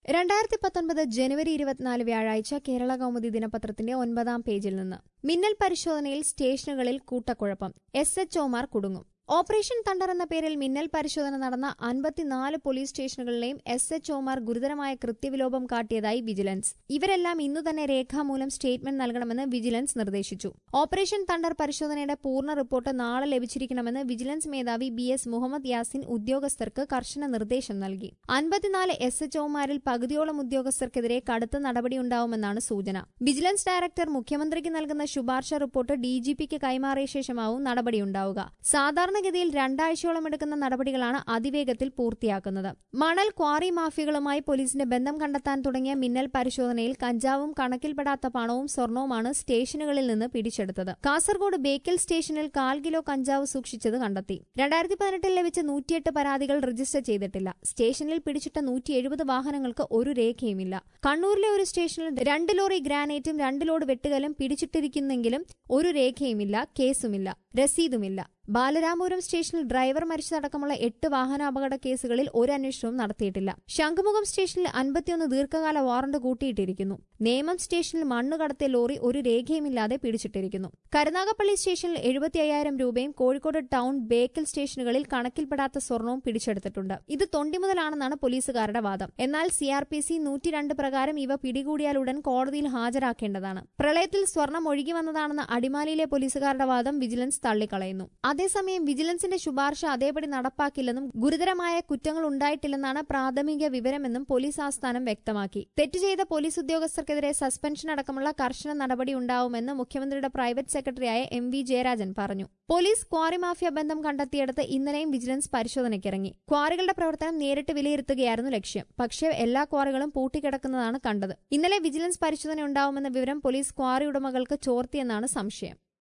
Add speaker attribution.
Speaker 1: രണ്ടായിരത്തി പത്തൊൻപത് ജനുവരി ഇരുപത്തിനാല് വ്യാഴാഴ്ച കേരള കൗമുദി ദിനപത്രത്തിന്റെ ഒൻപതാം പേജിൽ നിന്ന് മിന്നൽ പരിശോധനയിൽ സ്റ്റേഷനുകളിൽ കൂട്ടക്കുഴപ്പം എസ് എച്ച് ഒമാർ കുടുങ്ങും ഓപ്പറേഷൻ തണ്ടർ എന്ന പേരിൽ മിന്നൽ പരിശോധന നടന്ന അൻപത്തിനാല് പോലീസ് സ്റ്റേഷനുകളിലെയും എസ് എച്ച് ഒമാർ ഗുരുതരമായ കൃത്യവിലോപം കാട്ടിയതായി വിജിലൻസ് ഇവരെല്ലാം ഇന്നു തന്നെ രേഖാമൂലം സ്റ്റേറ്റ്മെന്റ് നൽകണമെന്ന് വിജിലൻസ് നിർദ്ദേശിച്ചു ഓപ്പറേഷൻ തണ്ടർ പരിശോധനയുടെ പൂർണ്ണ റിപ്പോർട്ട് നാളെ ലഭിച്ചിരിക്കണമെന്ന് വിജിലൻസ് മേധാവി ബി എസ് മുഹമ്മദ് യാസിൻ ഉദ്യോഗസ്ഥർക്ക് കർശന നിർദ്ദേശം നൽകി അൻപത്തിനാല് എസ് എച്ച് ഒമാരിൽ പകുതിയോളം ഉദ്യോഗസ്ഥർക്കെതിരെ കടുത്ത നടപടിയുണ്ടാവുമെന്നാണ് സൂചന വിജിലൻസ് ഡയറക്ടർ മുഖ്യമന്ത്രിക്ക് നൽകുന്ന ശുപാർശ റിപ്പോർട്ട് ഡിജിപിക്ക് കൈമാറിയ ശേഷമാവും നടപടിയുണ്ടാവുക സാധാരണഗതിയിൽ രണ്ടാഴ്ചയോളം എടുക്കുന്ന നടപടികളാണ് അതിവേഗത്തിൽ പൂർത്തിയാക്കുന്നത് മണൽ ക്വാറി മാഫിയകളുമായി പോലീസിന്റെ ബന്ധം കണ്ടെത്താൻ തുടങ്ങിയ മിന്നൽ പരിശോധനയിൽ കഞ്ചാവും കണക്കിൽപ്പെടാത്ത പണവും സ്വർണവുമാണ് സ്റ്റേഷനുകളിൽ നിന്ന് പിടിച്ചെടുത്തത് കാസർഗോഡ് ബേക്കൽ സ്റ്റേഷനിൽ കാൽ കിലോ കഞ്ചാവ് സൂക്ഷിച്ചത് കണ്ടെത്തി രണ്ടായിരത്തി പതിനെട്ടിൽ ലഭിച്ച നൂറ്റിയെട്ട് പരാതികൾ രജിസ്റ്റർ ചെയ്തിട്ടില്ല സ്റ്റേഷനിൽ പിടിച്ചിട്ട നൂറ്റി എഴുപത് വാഹനങ്ങൾക്ക് ഒരു രേഖയുമില്ല കണ്ണൂരിലെ ഒരു സ്റ്റേഷനിൽ രണ്ട് ലോറി ഗ്രാനൈറ്റും രണ്ട് ലോഡ് വെട്ടുകലും പിടിച്ചിട്ടിരിക്കുന്നെങ്കിലും ഒരു രേഖയുമില്ല കേസുമില്ല രസീതുമില്ല ബാലരാമപുരം സ്റ്റേഷനിൽ ഡ്രൈവർ മരിച്ചതടക്കമുള്ള എട്ട് വാഹനാപകട കേസുകളിൽ ഒരു അന്വേഷണവും നടത്തിയിട്ടില്ല ശംഖുമുഖം സ്റ്റേഷനിൽ അൻപത്തിയൊന്ന് ദീർഘകാല വാറണ്ട് കൂട്ടിയിട്ടിരിക്കുന്നു നേമം സ്റ്റേഷനിൽ മണ്ണ് കടത്തിയ ലോറി ഒരു രേഖയുമില്ലാതെ പിടിച്ചിട്ടിരിക്കുന്നു കരുനാഗപ്പള്ളി സ്റ്റേഷനിൽ എഴുപത്തി അയ്യായിരം രൂപയും കോഴിക്കോട് ടൗൺ ബേക്കൽ സ്റ്റേഷനുകളിൽ കണക്കിൽപ്പെടാത്ത സ്വർണവും പിടിച്ചെടുത്തിട്ടുണ്ട് ഇത് തൊണ്ടിമുതലാണെന്നാണ് പോലീസുകാരുടെ വാദം എന്നാൽ സി ആർ പി സി നൂറ്റിരണ്ട് പ്രകാരം ഇവ പിടികൂടിയാലുടൻ കോടതിയിൽ ഹാജരാക്കേണ്ടതാണ് പ്രളയത്തിൽ സ്വർണം ഒഴുകി വന്നതാണെന്ന അടിമാലിയിലെ പോലീസുകാരുടെ വാദം വിജിലൻസ് തള്ളിക്കളയുന്നു അതേസമയം വിജിലൻസിന്റെ ശുപാർശ അതേപടി നടപ്പാക്കില്ലെന്നും ഗുരുതരമായ കുറ്റങ്ങൾ ഉണ്ടായിട്ടില്ലെന്നാണ് പ്രാഥമിക വിവരമെന്നും പോലീസ് ആസ്ഥാനം വ്യക്തമാക്കി തെറ്റ് ചെയ്ത പോലീസ് ഉദ്യോഗസ്ഥർക്കെതിരെ സസ്പെൻഷൻ അടക്കമുള്ള കർശന നടപടി ഉണ്ടാവുമെന്ന് മുഖ്യമന്ത്രിയുടെ പ്രൈവറ്റ് സെക്രട്ടറിയായ എം വി ജയരാജൻ പറഞ്ഞു പോലീസ് ക്വാറി മാഫിയ ബന്ധം കണ്ടെത്തിയെടുത്ത് ഇന്നലെയും വിജിലൻസ് പരിശോധനയ്ക്കിറങ്ങി ക്വാറികളുടെ പ്രവർത്തനം നേരിട്ട് വിലയിരുത്തുകയായിരുന്നു ലക്ഷ്യം പക്ഷേ എല്ലാ ക്വാറികളും പൂട്ടിക്കിടക്കുന്നതാണ് കണ്ടത് ഇന്നലെ വിജിലൻസ് പരിശോധന ഉണ്ടാവുമെന്ന വിവരം പോലീസ് ക്വാറി ഉടമകൾക്ക് ചോർത്തിയെന്നാണ് സംശയം